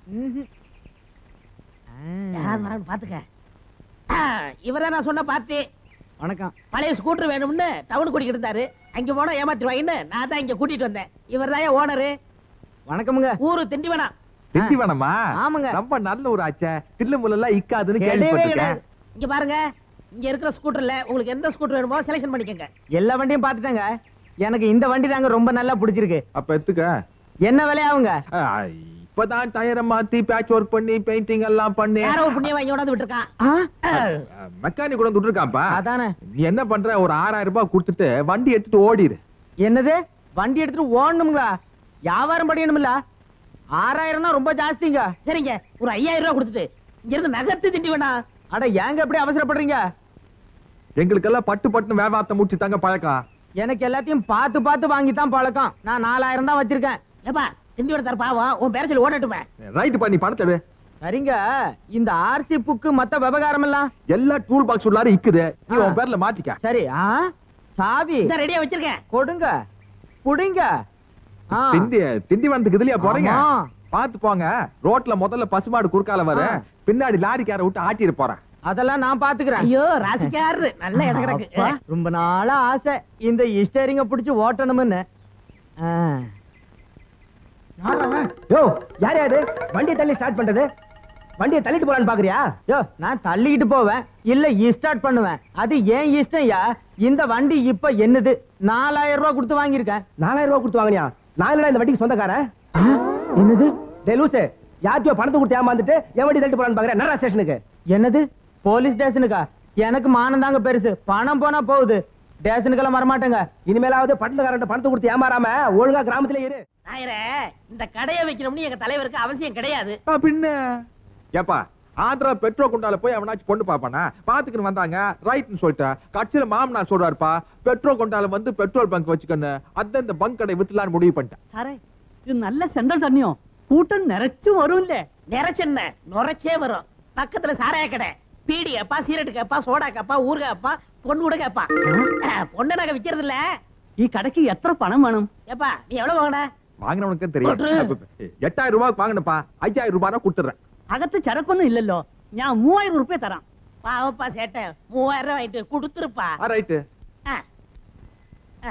யாராவது வரான்னு பாத்துக்க இவரே நான் சொன்ன பாத்தி வணக்கம் பழைய ஸ்கூட்டர் வேணும்னு டவுன் கூட்டிட்டு இருந்தாரு அங்க போனா ஏமாத்திருவாங்கன்னு நான் தான் இங்க கூட்டிட்டு வந்தேன் இவர் தான் ஓனரு வணக்கமுங்க ஊரு திண்டிவனம் திண்டிவனமா ஆமாங்க. ரொம்ப நல்ல ஒரு ஆச்சே தில்லு முள்ளெல்லாம் இக்காதுன்னு கிடையவே கேள்விப்பட்டிருக்கேன் இங்க பாருங்க இங்க இருக்கிற ஸ்கூட்டர்ல உங்களுக்கு எந்த ஸ்கூட்டர் வேணுமோ செலக்ஷன் பண்ணிக்கங்க எல்லா வண்டியும் பார்த்துட்டேங்க எனக்கு இந்த வண்டி தாங்க ரொம்ப நல்லா பிடிச்சிருக்கு அப்ப எடுத்துக்க என்ன விலையாவுங்க ஆ, இப்பதான் டயரை மாத்தி பேட்ச் ஒர்க் பண்ணி பெயிண்டிங் எல்லாம் பண்ணி யாரோ ஒரு புண்ணியம் வாங்கி கொண்டாந்து விட்டுருக்கான் மெக்கானிக் கூட விட்டுருக்கான்ப்பா அதானே நீ என்ன பண்ற ஒரு ஆறாயிரம் ரூபாய் கொடுத்துட்டு வண்டி எடுத்துட்டு ஓடிடு என்னது வண்டி எடுத்துட்டு ஓடணுங்களா வியாபாரம் படிக்கணும்ல ஆறாயிரம்னா ரொம்ப ஜாஸ்திங்க சரிங்க ஒரு ஐயாயிரம் ரூபாய் கொடுத்துட்டு இங்க இருந்து நகர்த்து திண்டிவனம் அட ஏங்க எப்படி அவசரப்படுறீங்க எங்களுக்கெல்லாம் பட்டு பட்டு வியாபாரத்தை முடிச்சு தாங்க பழக்கம் எனக்கு எல்லாத்தையும் பார்த்து பார்த்து வாங்கி தான் பழக்கம் நான் நாலாயிரம் தான் வச்சிருக்கேன் ஏப்பா திண்டிவனத்தார் பாவம் உன் பேர சொல்லி ஓடட்டுமே ரைட் பண்ணி பணத்தை வே. சரிங்க இந்த ஆர்சி புக்கு மத்த விவகாரம் எல்லாம் எல்லா டூல் பாக்ஸ் உள்ளார இக்குது நீ உன் பேர்ல மாத்திக்க சரி ஆ சாவி இந்த ரெடியா வச்சிருக்கேன் கொடுங்க புடிங்க ஆ. திண்டி திண்டிவனத்துக்கு இதுலயா போறீங்க ஆமா. பாத்து போங்க ரோட்ல முதல்ல பசுமாடு குறுக்கால வர ஆ. பின்னாடி லாரிக்கார விட்டு ஆட்டிட்டு போறேன் அதெல்லாம் நான் பாத்துக்கிறேன் ஐயோ ராசிக்காரு நல்ல இடம் கிடக்கு அப்பா, ரொம்ப நாளா ஆசை இந்த இஸ்டேரிங்க புடிச்சு ஓட்டணும்னு ஆ. யோ யார் யாரு வண்டியை தள்ளி ஸ்டார்ட் பண்றது வண்டியை தள்ளிட்டு போலான்னு பாக்குறியா யோ நான் தள்ளிக்கிட்டு போவேன் இல்ல ஸ்டார்ட் பண்ணுவேன் அது ஏன் இஷ்டம்யா இந்த வண்டி இப்ப என்னது நாலாயிரம் ரூபாய் கொடுத்து வாங்கியிருக்கேன் நாலாயிரம் ரூபாய் கொடுத்து வாங்கினியா நான் இல்லடா இந்த வண்டிக்கு சொந்தக்காரன் என்னது டேய் லூசு யார்ட்டியோ பணத்தை கொடுத்து ஏமாந்துட்டு என் வண்டி தள்ளிட்டு போலான்னு பாக்குறேன் நடரா ஸ்டேஷனுக்கு என்னது போலீஸ் ஸ்டேஷனுக்கா எனக்கு மானம் தாங்க பெருசு பணம் போனா போகுது ஸ்டேஷனுக்கெல்லாம் வரமாட்டேங்க இனிமேலாவது பட்டணக்காரன் பணத்தை கொடுத்து ஏமாறாம ஒழுங்கா கிராமத்துல இரு நாயரே இந்த கடையை வைக்கணும்னு எங்க தலைவருக்கு அவசியம் கிடையாது ஆ, பின்ன ஏப்பா ஆந்திரா பெட்ரோல் குண்டால போய் அவனாச்சும் பொண்ணு பாப்பானா பாத்துக்கின்னு வந்தாங்க ரைட்னு சொல்லிட்டேன் கட்சியில மாமனார் சொல்றாருப்பா பெட்ரோல் குண்டால வந்து பெட்ரோல் பங்க் வச்சுக்கன்னு அதான் இந்த பங்க் கடை வித்துலான்னு முடிவு பண்ணிட்டேன் സാറേ ഇത് നല്ല സെൻട്രൽ തന്നെയോ കൂട്ടം നിറച്ചു വരുമല്ലേ நிறைச்சென்ன நுரைச்சே வரும் பக்கத்துல சாராய கடை பீடி அப்பா சீரட்டு கேப்பா சோடா கேப்பா ஊறுகாய் அப்பா பொண்ணு கூட கேப்பா பொண்ணு நாங்க விக்கிறது இல்ல ഈ കടയ്ക്ക് എത്ര പണം വേണം ஏப்பா நீ எவ்வளவு வாங்கின வாங்கினவனுக்கு கொட்ரு. தெரியும் எட்டாயிரம் ரூபாய்க்கு வாங்கினப்பா ஐயாயிரம் ரூபாய் கொடுத்துறேன் അകത്ത് ചരക്കൊന്നും ഇല്ലല്ലോ ഞാൻ മൂവായിരം ഉറുപ്പ്യ തരാം பாவப்பா சேட்டை மூவாயிரம் ரூபாய் வாங்கிட்டு கொடுத்துருப்பா ரைட்டு ஆ. ஆ.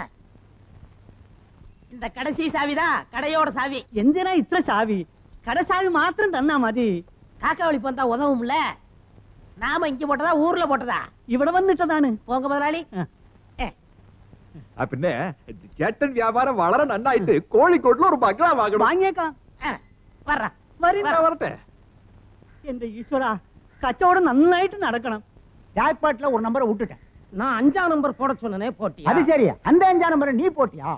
இந்த கடைசி சாவிதான் கடையோட சாவி എന്തിനാ ഇത്ര ചാവി കടസാവി മാത്രം തന്നാ മതി காக்கா வழி வந்தா உதவும்ல நாம இங்க போட்டதா ஊர்ல போட்டதா ഇവിടെ വന്നിട്ടതാണ് போங்க முதலாளி ஆ. ஏ, பின்ன சேட்டன் வியாபாரம் வளர நன்னாயிட்டு கோழிக்கோட்ல ஒரு பங்களா வாங்கணும் വാങ്ങിയേക്കാം ஆ, வர்றேன் വരും நான் வரட்டேன் എന്റെ ഈശ്വര കച്ചവടം നന്നായിട്ട് നടക്കണം ஜாக்பாட்ல ஒரு நம்பரை விட்டுட்டேன் நான் அஞ்சாம் நம்பர் போட சொன்னனே போட்டியா அது சரி அந்த அஞ்சாம் நம்பரை நீ போட்டியா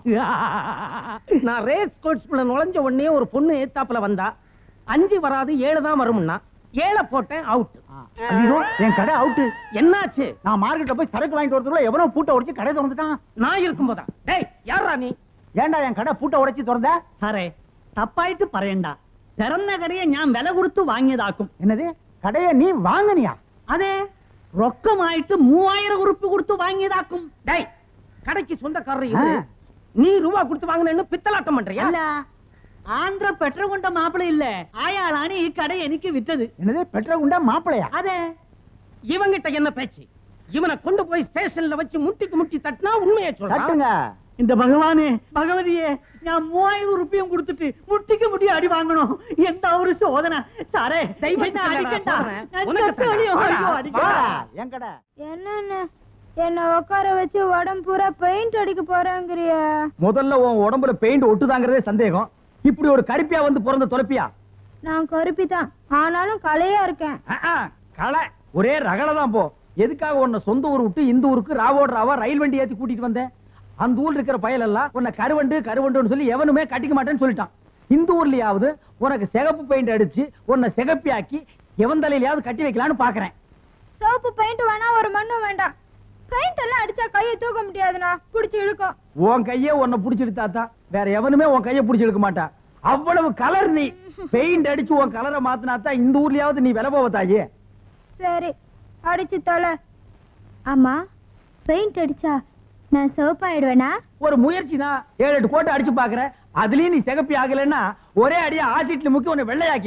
நான் ரேஸ் கோர்ஸ்குள்ள நுழைஞ்ச உடனே ஒரு பொண்ணு ஏத்தாப்புல வந்தா அஞ்சு வராது ஏழு தான் வரும்னா ஏழை போட்டேன் அவுட் ஐயோ, என் கடை அவுட்டு என்னாச்சு நான் மார்க்கெட்ல போய் சரக்கு வாங்கிட்டு வரதுக்குள்ள எவனோ பூட்டை உடைச்சு கடை திறந்துட்டான் நான் இருக்கும்போதா டேய் யாரா நீ ஏன்டா என் கடை பூட்டை உடைச்சு திறந்த സാറേ തപ്പായിട്ട് പറയണ്ട പിറന്ന കറിയെ ഞാൻ വില കൊടുത്തു വാങ്ങിയതാക്കും என்னது கடையை நீ வாங்குனியா അതെ റൊക്കമായിട്ട് മൂവായിരം ഉറുപ്പ് കൊടുത്തു വാങ്ങിയതാക്കും டேய் கடைக்கு சொந்தக்காரர் இவரு ஆ. நீ ரூபா கொடுத்து வாங்கினேன்னு பித்தலாட்டம் பண்றியா അല്ല ആന്ധ്ര പെട്ര കൊണ്ട മാപ്പിളയില്ലേ അയാളാണ് ഈ കട എനിക്ക് വിറ്റത് என்னது பெட்ரோல் குண்டா மாப்பிளையா അതെ இவங்கிட்ட என்ன பேச்சு இவனை கொண்டு போய் ஸ்டேஷன்ல வச்சு முட்டிக்கு முட்டி தட்டினா உண்மையை சொல்றான் கட்டுங்க എന്റെ ഭഗവാനെ ഭഗവതിയെ ഞാൻ മൂവായിരം ഉറുപ്പ്യം കൊടുത്തിട്ട് മുട്ടിക്ക് മുട്ടി അടി വാങ്ങണോ എന്താ ഒരു ശോധന സാറേ ദൈവം എന്നെ അടിക്കണ്ട ശോധന. ഞാൻ ഉനക്ക് ചത്ത് കളിയോ? തന്നെ. അയ്യോ, വാടാ, അടിക്കണ്ട. வாடா, என் கடை என்னன்னு என்ன உட்கார வச்சு உடம்பு பூரா பெயிண்ட் அடிக்க போறாங்கறிய முதல்ல உன் உடம்புல பெயிண்ட் ஒட்டுதாங்கிறதே சந்தேகம் இப்படி ஒரு கருப்பியா வந்து பிறந்த தொலைப்பியா நான் கருப்பி தான் ஆனாலும் கலையா இருக்கேன் களை ஒரே ரகலை தான் போ எதுக்காக உன்னை சொந்த ஊர் விட்டு இந்த ஊருக்கு ராவோட ராவா ரயில் வண்டி ஏத்தி கூட்டிட்டு வந்தேன் அந்த ஊர்ல இருக்கிற பயல் எல்லாம் உன்னை கருவண்டு கருவண்டுன்னு சொல்லி எவனுமே கட்டிக்க மாட்டேன்னு சொல்லிட்டான் இந்த ஊர்லயாவது உனக்கு சிகப்பு பெயிண்ட் அடிச்சு உன்னை சிகப்பியாக்கி எவன் தலையிலயாவது கட்டி வைக்கலாம்னு பாக்குறேன் சோப்பு பெயிண்ட் வேணா ஒரு மண்ணும் வேண்டாம் பெயிண்ட் எல்லாம் அடிச்சா கையை தூக்க முடியாதுண்ணா புடிச்சு இழுக்கும் உன் கையே உன்னை புடிச்சிருத்தாத்தா வேற எவனுமே உன் கையை புடிச்சு எடுக்க மாட்டான் அவ்வளவு கலர் நீ பெயிண்ட் அடிச்சு உன் கலரை மாத்தினாத்தான் இந்த ஊர்லயாவது நீ விலை போவ தாயே சரி அடிச்சு தொலை ஆமா பெயிண்ட் அடிச்சா நான் சிவப்பாயிடுவேனா ஒரு முயற்சி தான் ஏழு எட்டு கோட்டை அடிச்சு பாக்குற அதுலயும் நீ சிகப்பி ஆகலைன்னா ஒரே அடியா ஆசிட்ல முக்கி உன்னை வெள்ளையாக்கிடுறேன்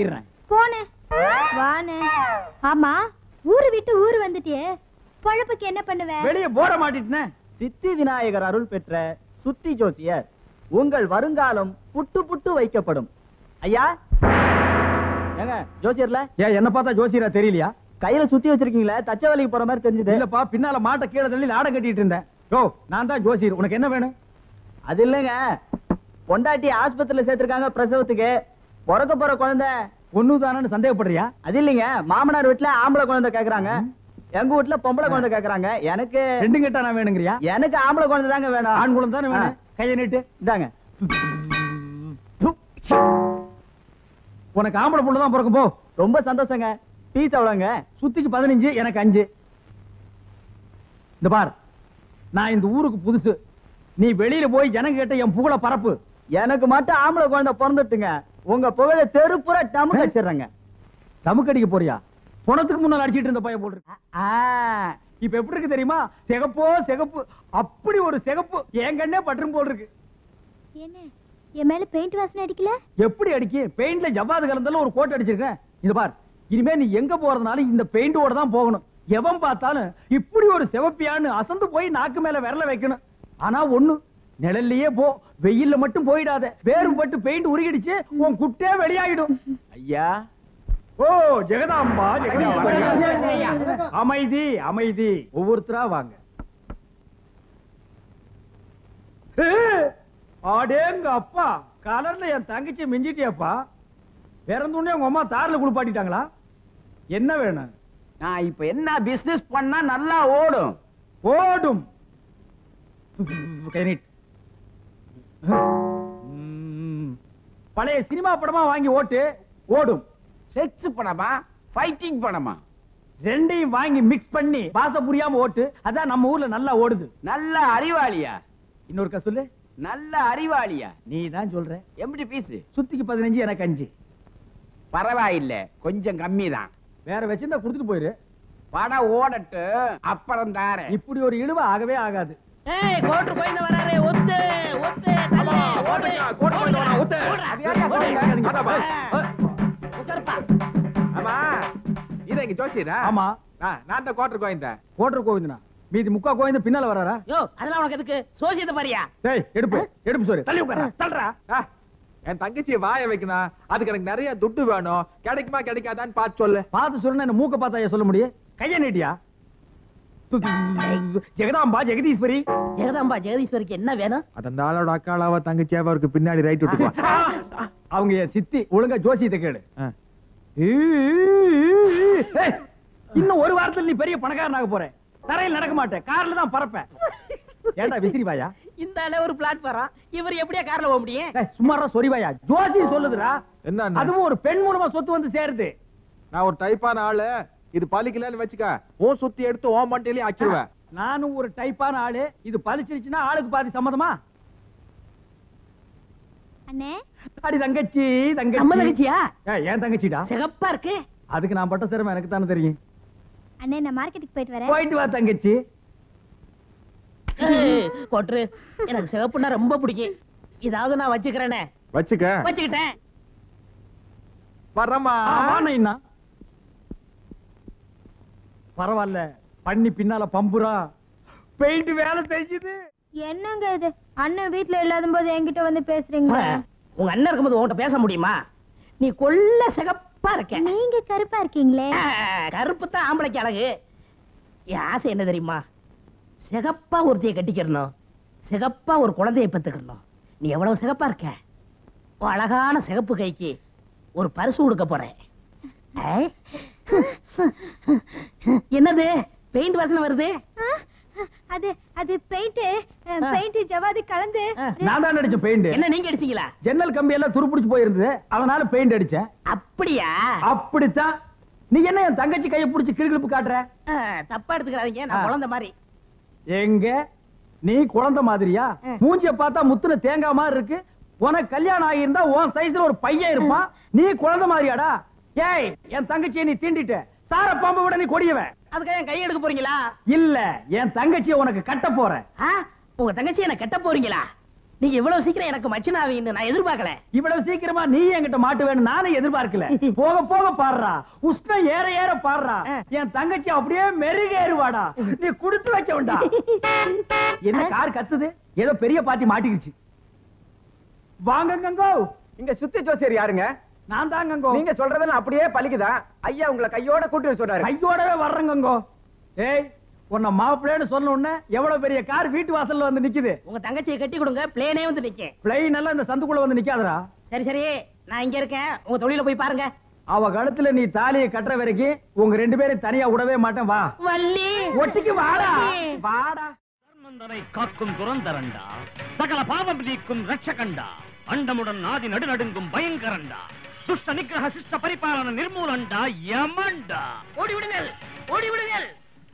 போனே வானே ஆமா ஊரு விட்டு ஊரு வந்துட்டியே பொழப்புக்கு என்ன பண்ணுவ வெளியே போட மாட்டிட்டேன் சித்தி விநாயகர் அருள் பெற்ற சுத்தி ஜோசியர் உங்கள் வருங்காலம் புட்டு புட்டு வைக்கப்படும் ஐயா ஏங்க ஜோசியர்ல ஏன் என்ன பார்த்தா ஜோசியரா தெரியலையா கையில சுத்தி வச்சிருக்கீங்களே தச்ச வேலைக்கு போற மாதிரி தெரிஞ்சது இல்லப்பா பின்னால மாட்டை கீழே தள்ளி நாடம் கட்டிட்டு இருந்தேன் யோ நான் தான் ஜோசியர் உனக்கு என்ன வேணும் அது இல்லைங்க பொண்டாட்டி ஆஸ்பத்திரியில சேர்த்திருக்காங்க பிரசவத்துக்கு பிறக்க போற குழந்தை ஒண்ணுதானு சந்தேகப்படுறியா அது இல்லைங்க மாமனார் வீட்டுல ஆம்பளை குழந்தை கேக்குறாங்க எங்க வீட்டுல பொம்பளை குழந்தை கேக்குறாங்க எனக்கு ரெண்டு கிட்ட நான் வேணுங்கிறியா எனக்கு ஆம்பளை குழந்தை தாங்க வேணும் ஆண் குழந்தை தானே வேணும் கையை நீட்டு இந்தாங்க உனக்கு ஆம்பளை பொண்ணு தான் பிறக்கும் போ ரொம்ப சந்தோஷங்க பீஸ் எவ்வளோங்க சுத்திக்கு பதினஞ்சு எனக்கு அஞ்சு இந்த பார் நான் இந்த ஊருக்கு புதுசு நீ வெளியில போய் ஜனங்க கிட்ட என் புகழ பரப்பு எனக்கு மட்டும் ஆம்பளை குழந்தை பிறந்துட்டுங்க உங்க புகழ தெருப்புற டமு வச்சிடுறேங்க தமுக்கடிக்க போறியா பணத்துக்கு முன்னால அடிச்சிட்டு இருந்த பையன் போல் இருக்கு ஆ, இப்ப எப்படி இருக்கு தெரியுமா சிகப்போ சிகப்பு அப்படி ஒரு சிகப்பு என் கண்ணே பற்றும் போல் இருக்கு என்ன என் மேல பெயிண்ட் வாசனை அடிக்கல எப்படி அடிக்க பெயிண்ட்ல ஜவ்வாது கலந்தாலும் ஒரு கோட் அடிச்சிருக்கேன் இந்த பார் இனிமே நீ எங்க போறதுனாலும் இந்த பெயிண்டோட தான் போகணும் எவன் பார்த்தாலும் இப்படி ஒரு சிவப்பியான்னு அசந்து போய் நாக்கு மேல விரல வைக்கணும் ஆனா ஒண்ணு நிழல்லையே போ வெயில்ல மட்டும் போயிடாத வேரும் பட்டு பெயிண்ட் உருகிடுச்சு உன் குட்டே வெளியாயிடும் ஐயா ஓ ஜெகதாம்பா ஜெகதாம்பா அமைதி அமைதி ஒவ்வொருத்தரா வாங்க ஏ, அடேங்க அப்பா கலர்ல என் தங்கச்சி மிஞ்சிட்டியாப்பா பிறந்தோடனே உங்க அம்மா தார்ல குளிப்பாட்டிட்டாங்களா என்ன வேணும் நான் இப்ப என்ன பிசினஸ் பண்ணா நல்லா ஓடும் ஓடும் கை நீட்டு. ம். பழைய சினிமா படமா வாங்கி ஓட்டு ஓடும் செக்ஸ் படமா ஃபைட்டிங் படமா ரெண்டையும் வாங்கி மிக்ஸ் பண்ணி பாச புரியாம ஓட்டு அதான் நம்ம ஊர்ல நல்லா ஓடுது நல்ல அறிவாளியா இன்னொருக்கா சொல்லு நல்ல அறிவாளியா நீ தான் சொல்ற எப்படி பீஸ் சுத்திக்கு பதினஞ்சு எனக்கு அஞ்சு பரவாயில்ல கொஞ்சம் கம்மி தான் வேற வச்சிருந்தா கொடுத்துட்டு போயிரு படம் ஓடட்டு அப்புறம் தாரேன் இப்படி ஒரு இழுவ ஆகவே ஆகாது ஏய் கோட்டு போயிட்டு வராரே ஒத்து ஒத்து தள்ளு, ஓடு. கோட்டு போயிட்டு வரா, ஒத்து. ஓடுடா, அது யாருடா ஓடு. போடுங்க? அதாப்பா. உட்காருப்பா. ஆமா இத இங்க ஜோசியரா ஆமா ஆ, நான் தான் கோட்டர் கோயந்தேன் கோட்டர் கோவிந்தனா மீதி முக்கா கோவிந்த பின்னால வராரா யோ அதெல்லாம் உனக்கு எதுக்கு சோசியத்தை பாரியா டேய் எடுப்பு எடுப்பு சொல்லு தள்ளி உட்கார தள்ளுறா ஆ, என் தங்கச்சியை வாய வைக்கணும் அதுக்கு எனக்கு நிறைய துட்டு வேணும் கிடைக்குமா கிடைக்காதான்னு பார்த்து சொல்லு பார்த்து சொன்னா என்ன மூக்க பார்த்தா சொல்ல முடியும் கைய நீட்டியா ஜெகதாம்பா ஜெகதீஸ்வரி ஜெகதாம்பா ஜெகதீஸ்வரிக்கு என்ன வேணும் அந்த ஆளோட அக்காளாவா தங்கச்சியாவா அவருக்கு பின்னாடி ரைட் விட்டுக்குவா அவங்க என் சித்தி ஒழுங்கா ஜோசியத்தை கேளு ஆ. ஏய், இன்னும் ஒரு வாரத்துல நீ பெரிய பணக்காரனாக போற தரையில் நடக்க மாட்டேன் கார்ல தான் பறப்பேன் ஏண்டா விசிறி வாயா இந்த அளவு ஒரு பிளாட்ஃபாரம் இவர் எப்படியா கார்ல போக முடியும் ஏய், சும்மாரா சொரி வாயா ஜோசி சொல்லுதுடா என்ன அண்ணா? அதுவும் ஒரு பெண் மூலமா சொத்து வந்து சேருது நான் ஒரு டைப்பான ஆளு இது பலிக்கலன்னு வச்சுக்க ஓ சுத்தி எடுத்து ஓ மண்டையிலயும் ஆச்சிருவேன் நானும் ஒரு டைப்பான ஆளு இது பலிச்சிருச்சுன்னா ஆளுக்கு பாதி சம்மதமா அண்ணே அடி தங்கச்சி நம்ம தங்கச்சி தங்கச்சியா ஏய், ஏன் தங்கச்சிடா சிகப்பா இருக்கு அதுக்கு நான் பட்ட சிரமம் எனக்கு தானே தெரியும் அண்ணே நான் மார்க்கெட்டுக்கு போயிட்டு வரேன் போயிட்டு வா தங்கச்சி ஏய், கொட்ரு எனக்கு சிகப்புன்னா ரொம்ப பிடிக்கும் இதாவது நான் வச்சுக்கிறேனே வச்சுக்க வச்சுக்கிட்டேன் வரமா ஆ, வாண்ணா இன்னா. பரவாயில்ல பண்ணி பின்னால பம்புரா பெயிண்ட் வேலை செஞ்சுது என்னங்க இது அண்ணன் வீட்ல இல்லாத போது என்கிட்ட வந்து பேசுறீங்க உங்க அண்ணன் இருக்கும்போது உன்கிட்ட பேச முடியுமா நீ கொள்ள சிகப்பா இருக்க நீங்க கருப்பா இருக்கீங்களே கருப்பு தான் ஆம்பளைக்கு அழகு என் ஆசை என்ன தெரியுமா சிகப்பா ஒருத்தைய கட்டிக்கிறணும் சிகப்பா ஒரு குழந்தைய பெத்துக்கிறணும் நீ எவ்வளவு சிகப்பா இருக்க உன் அழகான சிகப்பு கைக்கு ஒரு பரிசு கொடுக்க போறேன் ஐ. என்னது பெயிண்ட் வாசனை வருது ஆ, அது அது பெயிண்ட் பெயிண்ட் ஜவாது கலந்து நான் தான் அடிச்ச பெயிண்ட் என்ன நீங்க அடிச்சீங்களா ஜன்னல் கம்பி எல்லாம் துருப்பிடிச்சு போயிருந்தது அதனால பெயிண்ட் அடிச்சேன் அப்படியா அப்படித்தான் நீ என்ன என் தங்கச்சி கையை பிடிச்சி கிளுகிழப்பு காட்டுற ஆ, தப்பா எடுத்துக்கிறாதீங்க நான் ஆ. குழந்தை மாதிரி எங்க நீ குழந்தை மாதிரியா ம். மூஞ்சிய பார்த்தா முத்துன தேங்காய் மாதிரி இருக்கு உனக்கு கல்யாணம் ஆகியிருந்தா உன் சைஸ்ல ஒரு பையன் இருப்பான் நீ குழந்தை மாதிரியாடா ஏய் என் தங்கச்சியை நீ தீண்டிட்ட சார பாம்பை விட நீ கொடியவன் அதுக்காக என் கை எடுக்க போறீங்களா இல்ல என் தங்கச்சியை உனக்கு கட்ட போறேன் ஆ? உங்க தங்கச்சி என்ன கெட்ட போறீங்களா நீங்க இவ்வளவு சீக்கிரம் எனக்கு மச்சினாவீங்கன்னு நான் எதிர்பார்க்கல இவ்வளவு சீக்கிரமா நீ என்கிட்ட மாட்டு வேணும் நானும் எதிர்பார்க்கல போக போக பாடுறா உஷ்ணம் ஏற ஏற பாடுறா என் தங்கச்சி அப்படியே மெருகேறுவாடா நீ குடுத்து வச்சவன்டா என்ன கார் கத்துது ஏதோ பெரிய பாட்டி மாட்டிக்கிச்சு வாங்க கங்கோ இங்க சுத்தி ஜோசியர் யாருங்க நான் தான் கங்கோ நீங்க சொல்றதெல்லாம் அப்படியே பலிக்குதா ஐயா உங்களை கையோட கூட்டி வர சொல்றாரு கையோடவே வர்றேன் கங்கோ ஏய் உன்னை மாப்பிள்ளைன்னு சொன்ன உடனே எவ்வளவு பெரிய கார் வீட்டு வாசல்ல வந்து நிக்குது உங்க தங்கச்சியை கட்டி கொடுங்க பிளேனே வந்து நிக்கேன் பிளைன் எல்லாம் இந்த சந்துக்குள்ள வந்து நிக்காதடா சரி சரி நான் இங்க இருக்கேன் உங்க தொழில போய் பாருங்க அவ கழுத்துல நீ தாலியை கட்டுற வரைக்கும் உங்க ரெண்டு பேரும் தனியா விடவே மாட்டேன் வா வள்ளி ஒட்டிக்கு வாடா வள்ளி. வாடா தர்மந்தனை காக்கும் துரந்தரண்டா சகல பாவம் நீக்கும் ரட்சகண்டா அண்டமுடன் நாதி நடுநடுங்கும் பயங்கரண்டா துஷ்ட நிகிரக சிஷ்ட பரிபாலன நிர்மூலண்டா யமண்டா ஓடி விடுங்கள் ஓடி விடுங்கள்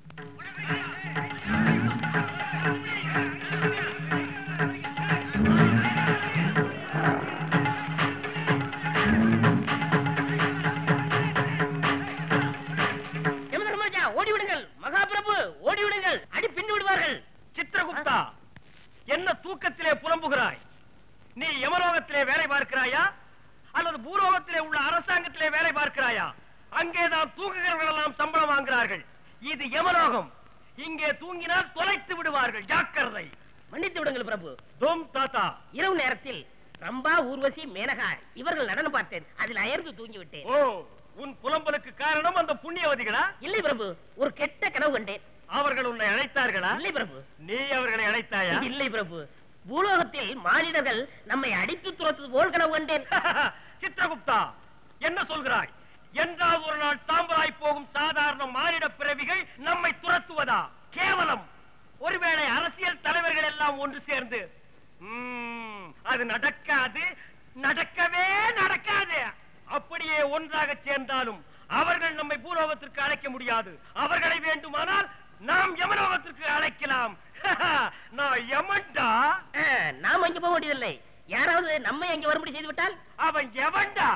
யமதர்மராஜா, ஓடி விடுங்கள் மகாபிரபு ஓடி விடுங்கள் அடி பின்னு விடுவார்கள் சித்திரகுப்தா என்ன தூக்கத்திலே புலம்புகிறாய் நீ யமலோகத்திலே வேலை பார்க்கிறாயா அல்லது பூலோகத்திலே உள்ள அரசாங்கத்திலே வேலை பார்க்கிறாயா அங்கேதான் தூங்குகிறவர்கள் எல்லாம் சம்பளம் வாங்குகிறார்கள் இது யமலோகம் இங்கே தூங்கினால் தொலைத்து விடுவார்கள் ஜாக்கிரதை மன்னித்து விடுங்கள் பிரபு தோம் தாத்தா இரவு நேரத்தில் ரம்பா ஊர்வசி மேனகா இவர்கள் நடனம் பார்த்தேன் அதில் அயர்ந்து தூங்கி விட்டேன் ஓ உன் புலம்பலுக்கு காரணம் அந்த புண்ணியவதிகளா இல்லை பிரபு ஒரு கெட்ட கனவு கண்டேன் அவர்கள் உன்னை அழைத்தார்களா இல்லை பிரபு நீ அவர்களை அழைத்தாயா இல்லை பிரபு பூலோகத்தில் மானிடர்கள் நம்மை அடித்து துரத்துவது போல் கனவு கண்டேன் சித்திரகுப்தா என்ன சொல்கிறாய் என்றாவது ஒரு நாள் சாம்பலாய் போகும் சாதாரண மானிட பிறவிகள் நம்மை துரத்துவதா கேவலம் ஒருவேளை அரசியல் தலைவர்கள் எல்லாம் ஒன்று சேர்ந்து ம்ம், அது நடக்காது நடக்கவே நடக்காது அப்படியே ஒன்றாக சேர்ந்தாலும் அவர்கள் நம்மை பூலோகத்திற்கு அழைக்க முடியாது அவர்களை வேண்டுமானால் நாம் யமலோகத்திற்கு அழைக்கலாம் நான் யமன்டா ஆ, நாம் அங்கே போக வேண்டியதில்லை யாராவது நம்மை அங்கே வரும்படி செய்து விட்டால் அவன் எவன்டா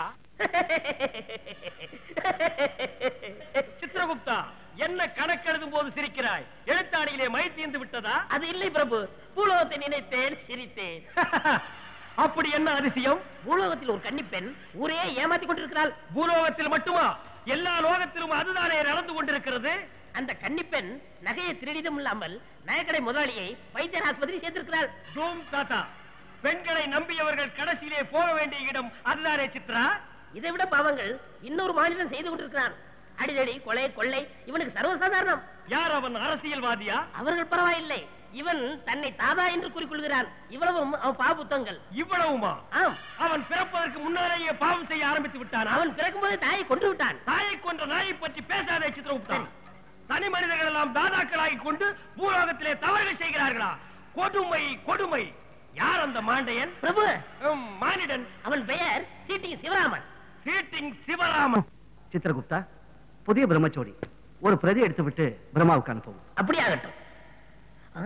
சித்திரகுப்தா என்ன கணக்கெழுதும் போது சிரிக்கிறாய் எழுத்தாணியிலே மை தீர்ந்து விட்டதா அது இல்லை பிரபு பூலோகத்தை நினைத்தேன் சிரித்தேன் அப்படி என்ன அதிசயம் பூலோகத்தில் ஒரு கன்னிப்பெண் ஊரே ஏமாத்தி கொண்டிருக்கிறாள் பூலோகத்தில் மட்டுமா எல்லா லோகத்திலும் அதுதானே நடந்து கொண்டிருக்கிறது அந்த கன்னிப்பெண் நகையை திருடிதும் இல்லாமல் நகைக்கடை முதலாளியை வைத்தியர் ஆஸ்பத்திரி சேர்த்திருக்கிறாள் தூம் தாத்தா பெண்களை நம்பியவர்கள் கடைசியிலே போக வேண்டிய இடம் அதுதானே சித்ரா இதை விட பாவங்கள் இன்னொரு மாநிலம் செய்து கொண்டிருக்கிறான் அடிதடி கொலை கொள்ளை இவனுக்கு சர்வசாதாரணம் யார் அவன் அரசியல்வாதியா அவர்கள் பரவாயில்லை இவன் தன்னை தாதா என்று கூறிக்கொள்கிறான் இவ்வளவும் அவன் பாபுத்தங்கள் இவ்வளவுமா ஆம் அவன் பிறப்பதற்கு முன்னாலேயே பாவம் செய்ய ஆரம்பித்து விட்டான் அவன் பிறக்கும்போது தாயை கொன்று விட்டான் தாயை கொன்ற நாயை பற்றி பேசாதே சித்திரகுப்தா தனி மனிதர்கள் எல்லாம் தாதாக்களாகி கொண்டு பூலோகத்திலே தவறுகள் செய்கிறார்களா கொடுமை கொடுமை யார் அந்த மாண்டையன் பிரபு ஹம், மானிடன் அவன் பெயர் சீட்டிங் சிவராமன் சீட்டிங் சிவராமன் சித்திரகுப்தா புதிய பிரம்மச்சோடி ஒரு பிரதி எடுத்து விட்டு பிரம்மாவுக்கு அனுப்பவும் அப்படி ஆகட்டும் ஆ?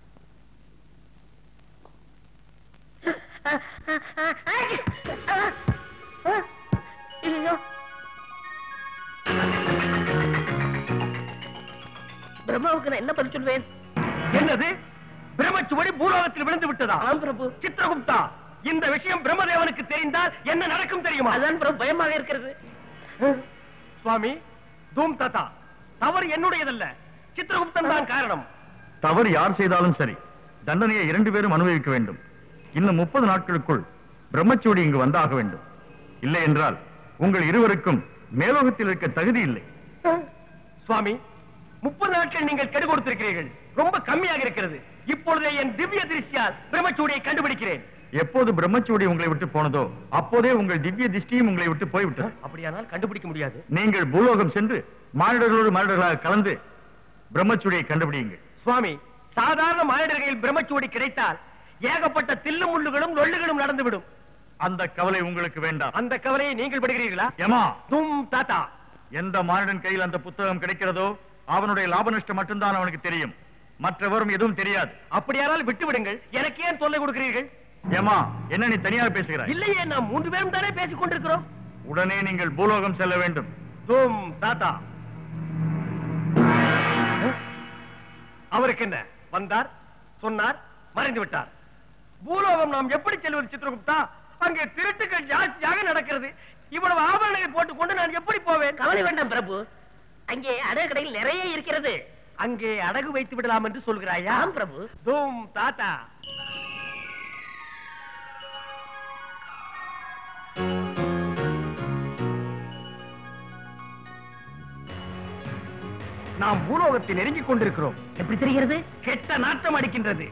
ஐயோ. பிரம்மாவுக்கு நான் என்ன பதில் சொல்வேன் என்னது பிரம்மச்சுவடி பூலோகத்தில் விழுந்து விட்டதா ஆம் பிரபு சித்திரகுப்தா இந்த விஷயம் பிரம்மதேவனுக்கு தெரிந்தால் என்ன நடக்கும் தெரியுமா அதான் பிரபு பயமாக இருக்கிறது சுவாமி தூம் தாத்தா தவறு என்னுடையதல்ல சித்திரகுப்தன் தான் காரணம் தவறு யார் செய்தாலும் சரி தண்டனையை இரண்டு பேரும் அனுபவிக்க வேண்டும் இன்னும் முப்பது நாட்களுக்குள் பிரம்மச்சோடி இங்கு வந்தாக வேண்டும் இல்லை என்றால் உங்கள் இருவருக்கும் மேலோகத்தில் இருக்க தகுதி இல்லை சுவாமி முப்பது நாட்கள் நீங்கள் கெடு கொடுத்திருக்கிறீர்கள் ரொம்ப கம்மியாக இருக்கிறது இப்பொழுதே என் திவ்ய திருஷ்டியால் பிரம்மச்சூடியை கண்டுபிடிக்கிறேன் எப்போது பிரம்மச்சோடி உங்களை விட்டு போனதோ அப்போதே உங்கள் திவ்ய திஷ்டியும் உங்களை விட்டு போய்விட்டது அப்படியானால் கண்டுபிடிக்க முடியாது நீங்கள் பூலோகம் சென்று மானிடர்களோடு மானிடர்களாக கலந்து பிரம்மச்சோடியை கண்டுபிடியுங்கள் சுவாமி சாதாரண மானிடர்களில் பிரம்மச்சூடி கிடைத்தால் ஏகப்பட்ட தில்லு முள்ளுகளும் நொல்லுகளும் நடந்துவிடும் அந்த கவலை உங்களுக்கு வேண்டாம் அந்த கவலையை நீங்கள் படுகிறீர்களா ஏமா தும் தாத்தா எந்த மானிடன் கையில் அந்த புத்தகம் கிடைக்கிறதோ அவனுடைய லாப நஷ்டம் மட்டும்தான் அவனுக்கு தெரியும் மற்றவரும் எதுவும் தெரியாது அப்படியானால் விட்டு விடுங்கள் எனக்கு ஏன் தொல்லை கொடுக்கிறீர்கள் ஏமா என்ன நீ தனியாக பேசுகிறாய் இல்லையே நாம் மூன்று பேரும் தானே பேசிக் கொண்டிருக்கிறோம் உடனே நீங்கள் பூலோகம் செல்ல வேண்டும் தும் தாத்தா அவருக்கு என்ன வந்தார் சொன்னார் மறைந்து விட்டார் பூலோகம் நாம் எப்படி செல்வது சித்திரகுப்தா அங்கே திருட்டுகள் ஜாஸ்தியாக நடக்கிறது இவ்வளவு ஆபரணங்களை போட்டுக்கொண்டு நான் எப்படி போவேன் கவலை வேண்டாம் பிரபு அங்கே அடகு கடையில் நிறைய இருக்கிறது அங்கே அடகு வைத்து விடலாம் என்று சொல்கிறாயா ஆம் பிரபு தூம் தாத்தா நாம் பூலோகத்தை நெருங்கிக் கொண்டிருக்கிறோம் எப்படி தெரிகிறது கெட்ட நாட்டம் அடிக்கின்றது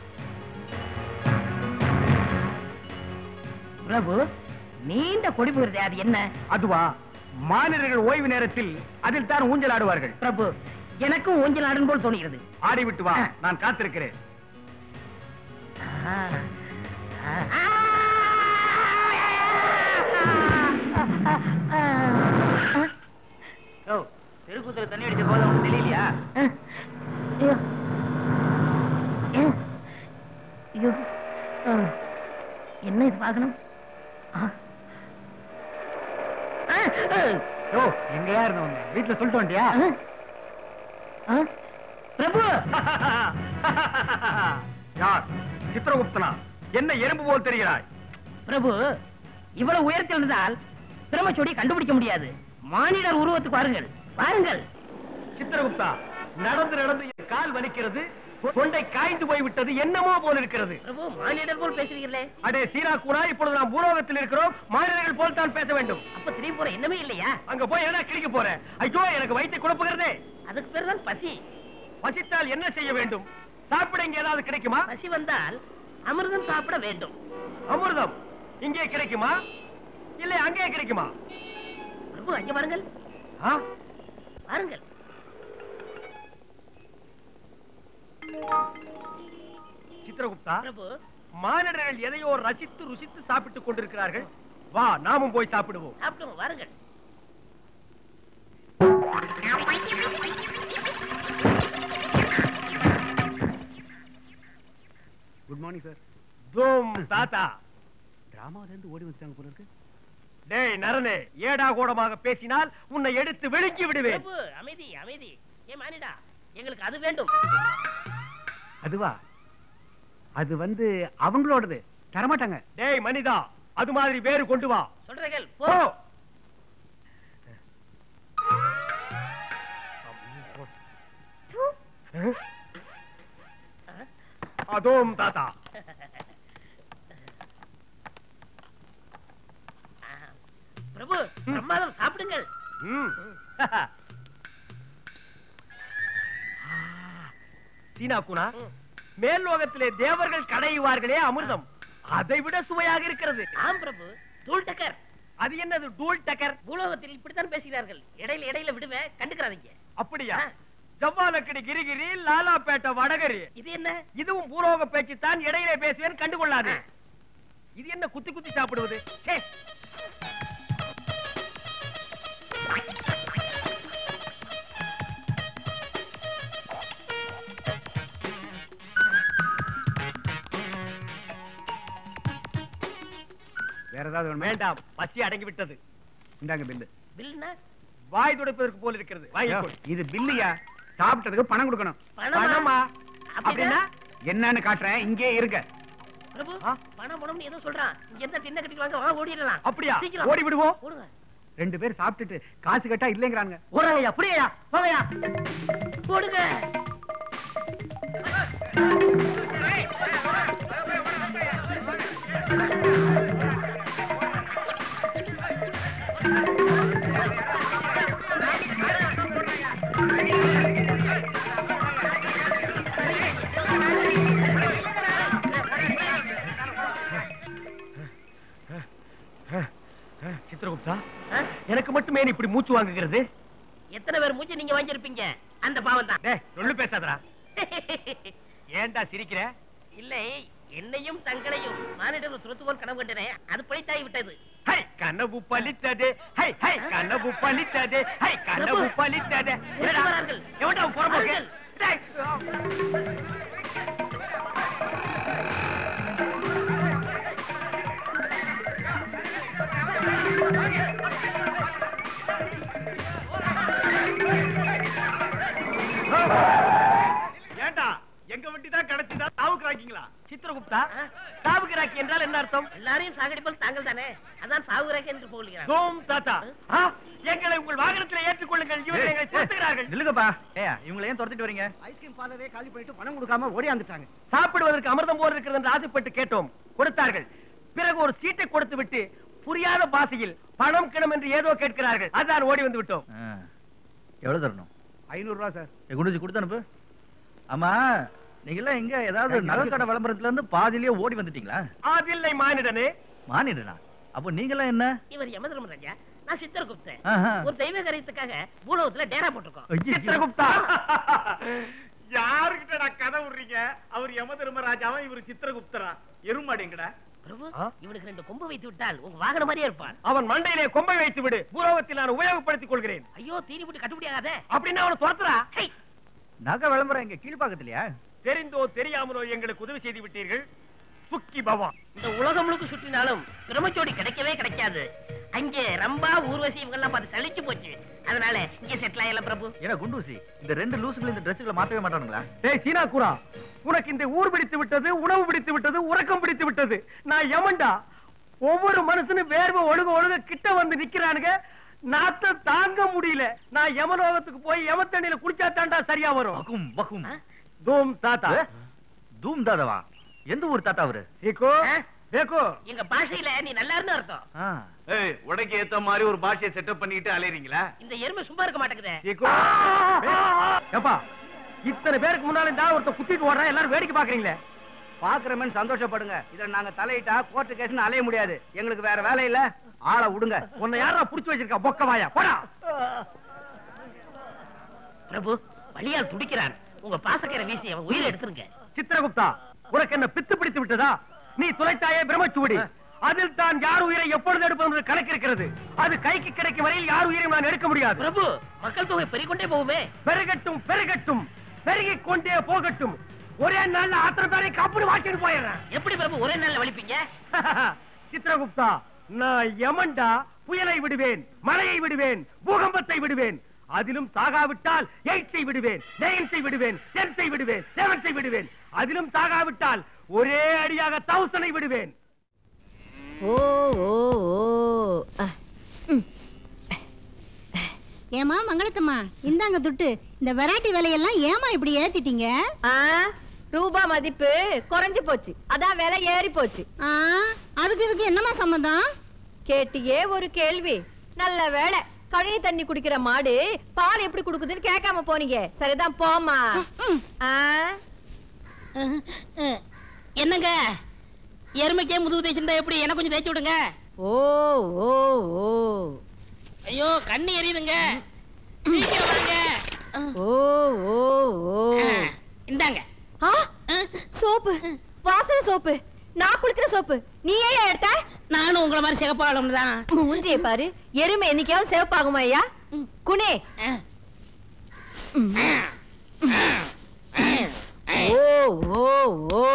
பிரபு நீண்ட கொடி போகிறது அது என்ன அதுவா மாநிலர்கள் ஓய்வு நேரத்தில் அதில் தான் ஊஞ்சல் ஆடுவார்கள் பிரபு எனக்கும் ஊஞ்சல் ஆடும் போல் தோணுகிறது ஆடிவிட்டு வா நான் காத்திருக்கிறேன் ஆ, ஆ, ஆ. ஓ தெருக்கூத்துல தண்ணி அடிச்ச போது உனக்கு தெரியலையா ஐயோ. ஐயோ. ஆ. என்ன இது பார்க்கணும் ஆ. ஆ, ஆ. ஓ எங்கயா இருந்தவங்க வீட்டுல சொல்லிட்டு வந்துட்டியா ஆ? பிரபு யார் சித்திரகுப்தனா என்ன எறும்பு போல் தெரிகிறாய் பிரபு இவ்வளவு உயரத்தில் இருந்தால் பிரம்மச்சோடி கண்டுபிடிக்க முடியாது மானிடர் உருவத்துக்கு வாருங்கள் வாருங்கள் சித்திரகுப்தா நடந்து நடந்து என் கால் வலிக்கிறது தொண்டை காய்ந்து போய் விட்டது என்னமோ போல் இருக்கிறது பிரபு மானிடர் போல் பேசுறீங்களே அடே சீரா கூடா இப்பொழுது நாம் பூலோகத்தில் இருக்கிறோம் மாநிலங்கள் போல் தான் பேச வேண்டும் அப்ப திரும்பி போற என்னமே இல்லையா அங்க போய் என்ன கிழிக்க போறேன் ஐயோ எனக்கு வயிற்றை குழப்புகிறதே அதுக்கு பேர் தான் பசி பசித்தால் என்ன செய்ய வேண்டும் சாப்பிட இங்க ஏதாவது கிடைக்குமா பசி வந்தால் அமிர்தம் சாப்பிட வேண்டும் அமிர்தம் இங்கே கிடைக்குமா இல்லை அங்கே கிடைக்குமா பிரபு அங்கே வாருங்கள் ஆ? வாருங்கள் சித்திரகுப்தா பிரபு மானிடர்கள் எதையோ ரசித்து ருசித்து சாப்பிட்டுக் கொண்டிருக்கிறார்கள் வா நாமும் போய் சாப்பிடுவோம் சாப்பிடுங்க வாருங்கள் குட் மார்னிங் சார் தூம் தாத்தா டிராமால இருந்து ஓடி வந்துட்டாங்க போல இருக்கு டேய் நரனே ஏடா கூடமாக பேசினால் உன்னை எடுத்து விழுங்கி விடுவேன் பிரபு அமைதி அமைதி ஏ மானிடா எங்களுக்கு அது வேண்டும் அதுவா அது வந்து அவங்களோடது தரமாட்டாங்க டேய் மனிதா அது மாதிரி வேறு கொண்டு வா சொல்றீர்கள் போ போ அதோம் தாத்தா பிரபு பிரமாதம் சாப்பிடுங்கள் ம். சீனா குணா ம். மேல் லோகத்திலே தேவர்கள் கடையுவார்களே அமிர்தம் அதை விட சுவையாக இருக்கிறது ஆம் பிரபு தூள் டக்கர் அது என்னது டூல் டக்கர் பூலோகத்தில் இப்படித்தான் பேசுகிறார்கள் இடையில இடையில விடுவேன் கண்டுக்கிறாதீங்க அப்படியா ஆ. ஜவ்வாலக்கடி கிரிகிரி லாலாப்பேட்டை வடகரி இது என்ன இதுவும் பூலோக பேச்சு தான் இடையிலே பேசுவேன் கண்டுகொள்ளாது இது என்ன குத்தி குத்தி சாப்பிடுவது ச்சே. வேற ஏதாவது வேணுமா வேண்டாம் பசி அடங்கி விட்டது இந்தாங்க பில்லு பில்னா வாய் துடைப்பதற்கு போல் இருக்கிறது வாங்கிக் கொள். இது பில்லுயா சாப்பிட்டதுக்கு பணம் கொடுக்கணும் பணமா? பணமா அப்படின்னா அப்படின்னா என்னன்னு காட்டுறேன் இங்கே இருக்க பிரபு ஆ? பணம் பணம்னு ஏதோ சொல்றான் இங்க என்ன தின்ன கட்டிக்கு வாங்க வா ஓடிடலாம் அப்படியா சீக்கிரம் ஓடி விடுவோம் ஓடுங்க ரெண்டு பேர் சாப்பிட்டுட்டு காசு கேட்டா இல்லைங்கிறாங்க ஓடுறாங்க அப்படியா போவையா ஓடுங்க சித்திரகுப்தா ஆ? எனக்கு மட்டுமே நீ இப்படி மூச்சு வாங்குகிறது எத்தனை பேர் மூச்சு நீங்க வாங்கியிருப்பீங்க அந்த பாவம் தான் டேய் சொல்லு பேசாதடா ஏன்டா சிரிக்கிற இல்லை என்னையும் தங்களையும் மானிடர் சுரத்துவோன் கனவு கண்டனே அது பழித்தாகி விட்டது ஹை கனவு பலித்தது ஹை ஹை கனவு பலித்தது ஹை கனவு பிரபு. பலித்தது ஓடி வரார்கள். எவன்டா அவன் புறம்போக்கு வாருங்கள். டேய். ஏன்டா எங்க வண்டி தான் கிடைச்சதா தாவுக்கு வாங்கிங்களா சித்திரகுப்தா ஆ? தா என்ன அர்த்தம் எல்லாரையும் சாகடிப்பது தாங்கள் தானே அதான் சாகுறாங்க என்று போகிறார் தோம் தாத்தா ஆ, எங்களை உங்கள் வாகனத்தில் ஏற்றுக்கொள்ளுங்கள் இவர்கள் எங்களை துரத்துகிறார்கள் நில்லுங்கப்பா ஏ இவங்களை ஏன் துரத்திட்டு வரீங்க ஐஸ்கிரீம் பார்லரே காலி பண்ணிட்டு பணம் கொடுக்காம ஓடியாந்துட்டாங்க சாப்பிடுவதற்கு அமிர்தம் போல் இருக்கிறது என்று ஆசைப்பட்டு கேட்டோம் கொடுத்தார்கள் பிறகு ஒரு சீட்டை கொடுத்து விட்டு புரியாத பாசையில் பணம் கிணம் என்று ஏதோ கேட்கிறார்கள் அதான் ஓடி வந்து விட்டோம் எவ்வளவு தரணும் ஐநூறு ரூபா சார் குண்டுச்சு கொடுத்து அனுப்பு ஆமா நீங்க எல்லாம் எங்க ஏதாவது நகைக்கடை விளம்பரத்துல இருந்து பாதியிலேயே ஓடி வந்துட்டீங்களா அதில்லை மானிடனே மானிடனா அப்போ நீங்க எல்லாம் என்ன இவர் யமதர்மராஜா நான் சித்திரகுப்தன் ஆஹா. ஒரு தெய்வ காரியத்துக்காக பூலோகத்துல டேரா போட்டிருக்கோம் ஐயையோ. சித்திரகுப்தா யாருக்கிட்ட நான் கதை விடுறீங்க அவர் யம தர்மராஜாவா இவர் சித்திரகுப்தரா எருமாடிங்கடா பிரபு இவனுக்கு ரெண்டு கொம்பு வைத்து விட்டால் உங்க வாகனம் மாதிரியே இருப்பான் அவன் மண்டையிலே கொம்பை வைத்து விடு பூலோகத்தில் நான் உபயோகப்படுத்திக் கொள்கிறேன் ஐயோ தீனி போட்டு கட்டுப்படியாகாத அப்படின்னா அவனை துரத்துறா ஹை! நகை விளம்பரம் எங்க கீழ்பாக்கத்திலயா தெரிந்தோ தெரியாமலோ எங்களுக்கு உதவி செய்து விட்டீர்கள் சுக்கி பவா இந்த உலகம் முழுக்க சுற்றினாலும் பிரம்மச்சோடி கிடைக்கவே கிடைக்காது அங்கே ரம்பா ஊர்வசி இவங்க எல்லாம் பார்த்து சலிச்சு போச்சு அதனால இங்க செட்டில் ஆகலாம் பிரபு ஏன்னா குண்டூசி இந்த ரெண்டு லூசுகள் இந்த ட்ரெஸ்ஸுகளை மாத்தவே மாட்டானுங்களா டேய் சீனா கூரா உனக்கு இந்த ஊர் பிடித்து விட்டது உணவு பிடித்து விட்டது உறக்கம் பிடித்து விட்டது நான் யமன்டா ஒவ்வொரு மனுஷனும் வேர்வை ஒழுக ஒழுக கிட்ட வந்து நிக்கிறானுங்க நாத்த தாங்க முடியல நான் யமலோகத்துக்கு போய் யம தண்ணியில குளிச்சா தாண்டா சரியா வரும் பகும் பகும் தூம் தாத்தா தூம் தாதாவா எந்த ஊர் தாத்தா அவரு சீக்கோ ஆ? தேக்கோ எங்க பாஷையில நீ நல்லா இருந்து அர்த்தம் ஆ. உடைக்கு ஏத்த மாதிரி ஒரு பாஷையை செட்டப் பண்ணிட்டு அலையறீங்களா இந்த எருமை சும்மா இருக்க மாட்டேங்குதே சீக்கோ ஏப்பா இத்தனை பேருக்கு முன்னால இந்த ஆள் ஒருத்தன் குத்திட்டு ஓடுறா எல்லாரும் வேடிக்கை பாக்குறீங்களே பாக்குறமேன்னு சந்தோஷப்படுங்க இதுல நாங்க தலையிட்டா கோர்ட்டு கேஸ்னு அலைய முடியாது எங்களுக்கு வேற வேலை இல்ல ஆளை விடுங்க உன்னை யாரா புடிச்சு வச்சிருக்கா பொக்க வாயா போடா பிரபு வழியால் துடிக்கிறான் உங்க பாசக்கரை வீசி அவன் உயிரை எடுத்துருங்க சித்திரகுப்தா உனக்கு என்ன பித்து பிடித்து விட்டதா நீ துளைத்தாயே பிரம்மச்சுவடி அதில் தான் யார் உயிரை எப்பொழுது எடுப்பது என்று கணக்கு இருக்கிறது அது கைக்கு கிடைக்கும் வரையில் யார் உயிரையும் நான் எடுக்க முடியாது பிரபு மக்கள் தொகை பெருகொண்டே போகுமே பெருகட்டும் பெருகட்டும் பெருகிக் கொண்டே போகட்டும் ஒரே நாள்ல அத்தனை பேரை கப்படி வாட்டிட்டு போயிடுறேன் எப்படி பிரபு ஒரே நாள்ல வலிப்பீங்க சித்திரகுப்தா நான் யமன்டா புயலை விடுவேன் மழையை விடுவேன் பூகம்பத்தை விடுவேன் அதிலும் சாகாவிட்டால் எயிட்ஸை விடுவேன் நைன்ஸை விடுவேன் டென்த்தை விடுவேன் செவன்த்தை விடுவேன் அதிலும் சாகாவிட்டால் ஒரே அடியாக தௌசண்டை விடுவேன் ஓ ஓ ஓ அஹ், ஏமா மங்களத்தம்மா இந்தாங்க துட்டு இந்த வெரைட்டி விலையெல்லாம் ஏமா இப்படி ஏத்திட்டீங்க ஆ, ரூபா மதிப்பு குறைஞ்சு போச்சு அதான் விலை ஏறி போச்சு ஆ, அதுக்கு இதுக்கு என்னமா சம்மந்தம் கேட்டியே ஒரு கேள்வி நல்ல வேலை கழனி தண்ணி குடிக்கிற மாடு பால் எப்படி குடுக்குதுன்னு கேட்காம போனீங்க சரிதான் போமா ம். ஆ, என்னங்க எருமைக்கே முதுகு தேய்ச்சிருந்தா எப்படி எனக்கு கொஞ்சம் தேய்ச்சி விடுங்க ஓ ஓ ஓ ஐயோ கண்ணு எரியுதுங்க சீக்கிரம் வாங்க ஓ ஓ ஓ ஆ, இந்தாங்க ஆ, சோப்பு வாசனை சோப்பு நான் குளிக்கிற சோப்பு நீ ஏன் எடுத்த நானும் உங்களை மாதிரி சிகப்பாளம் தான் மூஞ்சியை பாரு எருமை என்னைக்காவது சிவப்பாகுமா ஐயா குனே ஓ ஓ ஓ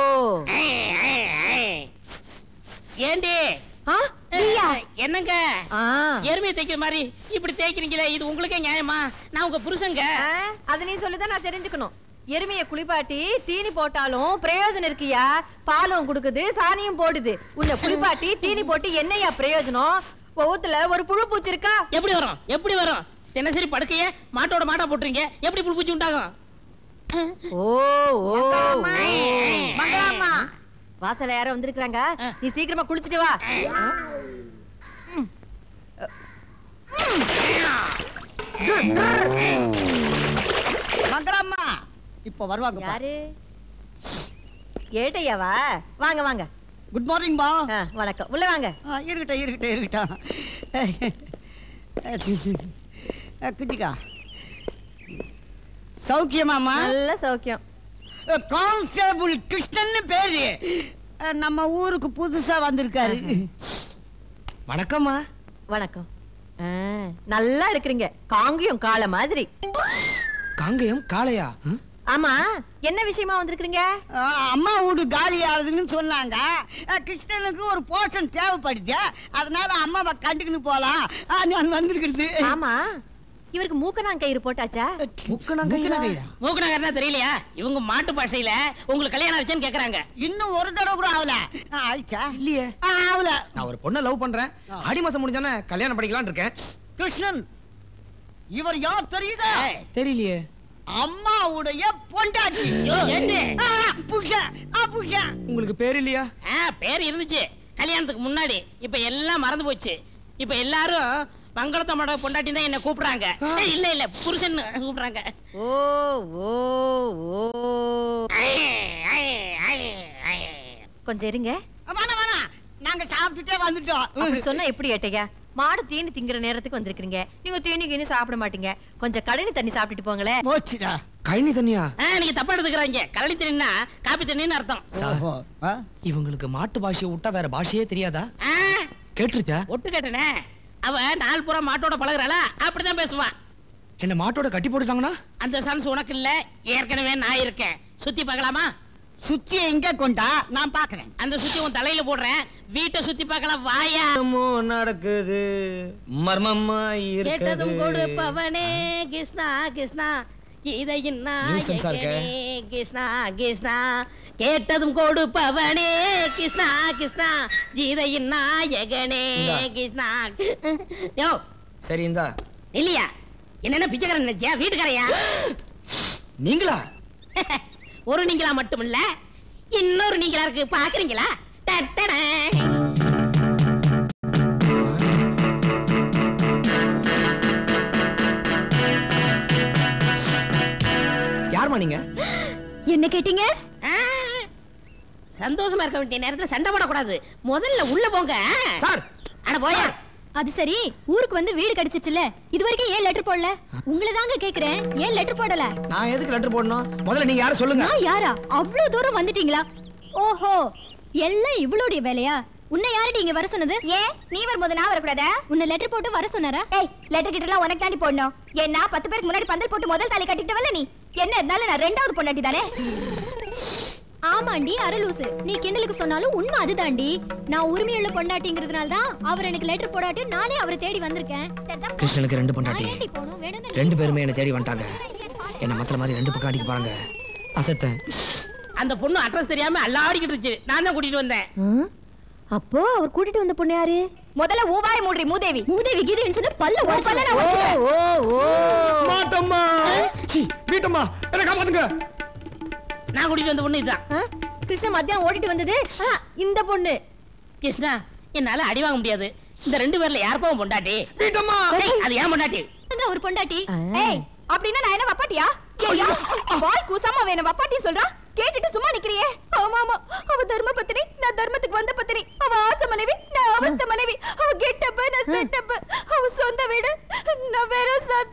ஏண்டி ஆ, நீயா? என்னங்க ஆ. எருமையை தேய்க்கிற மாதிரி இப்படி தேய்க்கிறீங்களே இது உங்களுக்கே நியாயமா நான் உங்க புருஷங்க ஆ, அது நீ சொல்லிதான் நான் தெரிஞ்சுக்கணும் எருமையை குளிப்பாட்டி தீனி போட்டாலும் பிரயோஜனம் இருக்குயா பாலும் குடுக்குது சாணியும் போடுது உன்னை குளிப்பாட்டி தீனி போட்டு என்னையா பிரயோஜனம் ஒவ்வொருத்துல ஒரு புழு பூச்சி இருக்கா எப்படி வரும் எப்படி வரும் தினசரி படுக்கைய மாட்டோட மாட்டா போட்டுறீங்க எப்படி புல் பூச்சி உண்டாகும் ஓ ஓ ஓ. மங்களாம்மா வாசல்ல யாரோ வந்திருக்காங்க நீ சீக்கிரமா குளிச்சிட்டு வா மங்களாம்மா இப்ப வருவாங்க யாரு ஏட்டையாவா வாங்க வாங்க குட் மார்னிங் பா ஆ, வணக்கம் உள்ள வாங்க ஆ, இருக்கட்டும் இருக்கட்டும் இருக்கட்டும் அஹ், குட்டிக்கா சௌக்கியமாமா நல்ல சௌக்கியம் கான்ஸ்டபிள் கிருஷ்ணன் பேரு அஹ், நம்ம ஊருக்கு புதுசா வந்திருக்காரு வணக்கம்மா வணக்கம் ஆ, நல்லா இருக்கிறீங்க காங்கியம் காளை மாதிரி காங்கயம் காளையா ஆமா என்ன விஷயமா வந்திருக்கீங்க அம்மா வீடு காலி ஆகுதுன்னு சொன்னாங்க அஹ், கிருஷ்ணனுக்கு ஒரு போர்ஷன் தேவைப்படுது அதனால அம்மாவை கண்டுக்கின்னு போலாம் அஹ், நான் வந்திருக்கிறது ஆமா இவருக்கு மூக்கணாங்கயிறு போட்டாச்சா மூக்கணாங்கயிறுனா தெரியலையா இவங்க மாட்டு பாஷையில உங்களுக்கு கல்யாணம் ஆச்சுன்னு கேக்குறாங்க இன்னும் ஒரு தடவை கூட ஆகல ஆயிச்சா இல்லையே ஆகல நான் ஒரு பொண்ணை லவ் பண்றேன் ஆடி மாசம் முடிஞ்சானே கல்யாணம் பண்ணிக்கலாம்னு இருக்கேன் கிருஷ்ணன் இவர் யார் தெரியுதா தெரியலையே அம்மாவுடைய பொண்டாட்டி என்ன? ஆ, புருஷன் ஆ, புருஷன் உங்களுக்கு பேர் இல்லையா ஆ, பேர் இருந்துச்சு கல்யாணத்துக்கு முன்னாடி இப்ப எல்லாம் மறந்து போச்சு இப்ப எல்லாரும் மங்களத்தம்மோட பொண்டாட்டி தான் என்ன கூப்பிடுறாங்க ஏய், இல்ல இல்ல புருஷன் கூப்பிடுறாங்க ஓ ஓ ஓ கொஞ்சம் இருங்க வேணாம் வேணாம் நாங்க சாப்பிட்டுட்டே வந்துட்டோம் அப்படி சொன்னா எப்படி ஏட்டையா மாடு தீனி திங்கிற நேரத்துக்கு வந்திருக்கீங்க நீங்க தீனி கீனி சாப்பிட மாட்டீங்க கொஞ்சம் கழனி தண்ணி சாப்பிட்டுட்டு போங்களேன் போச்சுடா கழனி தண்ணியா ஆ, நீங்க தப்பா எடுத்துக்கிறாங்க கரளி தண்ணின்னா காப்பி தண்ணின்னு அர்த்தம் ஓஹோ ஆ? இவங்களுக்கு மாட்டு பாஷையை விட்டா வேற பாஷையே தெரியாதா ஆ, கேட்டுருச்சா ஒட்டு கேட்டனே அவ நாள் பூரா மாட்டோட பழகுறாளா அப்படிதான் பேசுவான் என்ன மாட்டோட கட்டி போட்டுட்டாங்கன்னா அந்த சான்ஸ் உனக்கு இல்ல ஏற்கனவே நான் இருக்கேன் சுத்தி பார்க்கலாமா சுத்தி எங்க கொண்டா நான் பாக்குறேன் அந்த சுத்தி உன் தலையில போடுறேன் வீட்டை சுத்தி பார்க்கலாம் வாயா நடக்குது மர்மமா கேட்டதும் கொடுப்பவனே கிருஷ்ணா கிருஷ்ணா இதையின் Nuisance ஆ இருக்கே. நாயகனே கிருஷ்ணா கிருஷ்ணா கேட்டதும் கொடுப்பவனே கிருஷ்ணா கிருஷ்ணா கீதையின் நாயகனே இந்தா. கிருஷ்ணா யோ சரி இந்தா இல்லையா என்னென்ன பிச்சைக்காரன் நினைச்சியா வீட்டுக்காரையா நீங்களா ஒரு நீங்களா மட்டும் இல்ல இன்னொரு நீங்களா இருக்கு பாக்குறீங்களா டட்டடே. யாருமா நீங்க என்ன கேட்டீங்க ஆ, சந்தோஷமா இருக்க வேண்டிய நேரத்துல சண்டை போடக்கூடாது முதல்ல உள்ள போங்க சார் அட போயா அது சரி ஊருக்கு வந்து வீடு கிடைச்சிச்சுல இது வரைக்கும் ஏன் லெட்டர் போடல உங்களை தாங்க கேக்குறேன் ஏன் லெட்டர் போடல நான் எதுக்கு லெட்டர் போடணும் முதல்ல நீங்க யாரும் சொல்லுங்க நான் யாரா அவ்வளவு தூரம் வந்துட்டீங்களா ஓஹோ எல்லாம் இவளுடைய வேலையா உன்னை யாரடி இங்க வர சொன்னது ஏன் நீ வரும்போது நான் வரக்கூடாதா உன்னை லெட்டர் போட்டு வர சொன்னாரா ஏய் லெட்டர் கிட்டலாம் உனக்கு தாண்டி போடணும் ஏன்னா பத்து பேருக்கு முன்னாடி பந்தல் போட்டு முதல் தாலி கட்டிட்டவல்ல நீ என்ன இருந்தாலும் நான் ரெண்டாவது பொண்டாட்டி தானே ஆமாண்டி அரலூசு நீ கிண்டலுக்கு சொன்னாலும் உண்மை அதுதாண்டி நான் உரிமையுள்ள பொண்டாட்டிங்கிறதுனால தான் அவர் எனக்கு லெட்டர் போடாட்டி நானே அவரை தேடி வந்திருக்கேன் சரிதான்? கிருஷ்ணனுக்கு ரெண்டு பொண்டாட்டி நான் ஏன்டி போகணும்? வேணும்னு ரெண்டு பேருமே என்ன தேடி வந்துட்டாங்க என்ன மத்தல மாதிரி ரெண்டு பக்கம் அடிக்க போறாங்க அசத்தேன் அந்த பொண்ணு அட்ரஸ் தெரியாம அல்லாடிக்கிட்டு இருந்துச்சு நான் தான் கூட்டிட்டு வந்தேன் அப்போ அவர் கூட்டிட்டு வந்த பொண்ணு யாரு முதல்ல ஊவாய் மூடி மூதேவி மூதேவி கீதேவின்னு சொன்னா பல்ல உடைச்சல நான் ஓ உடைச்சிருவேன். ஓ ஓ மாட்டம்மா சீ, வீட்டம்மா என்ன காப்பாத்துங்க நான் கூட்டிட்டு வந்த பொண்ணு இதுதான் ஆ, கிருஷ்ணா மத்தியானம் ஓடிட்டு வந்தது ஆ, இந்த பொண்ணு கிருஷ்ணா என்னால அடி வாங்க முடியாது இந்த ரெண்டு பேர்ல யாருப்பா உன் பொண்டாட்டி வீட்டம்மா ஏய், அது ஏன் பொண்டாட்டி அங்க ஒரு பொண்டாட்டி ஆ. ஏய் அப்படின்னா நான் என்ன வப்பாட்டியா ஏய்யா வாய் கூசாம அவ என்ன வப்பாட்டின்னு சொல்றா கேட்டுட்டு சும்மா நிக்கிறியே ஆமா ஆமா அவ தர்ம பத்தினி நான் தர்மத்துக்கு வந்த பத்தினி அவ ஆசை மனைவி நான் அவஸ்த மனைவி அவ கெட்டப்ப நான் செட்டப்ப அவ சொந்த வீடு நான் வேற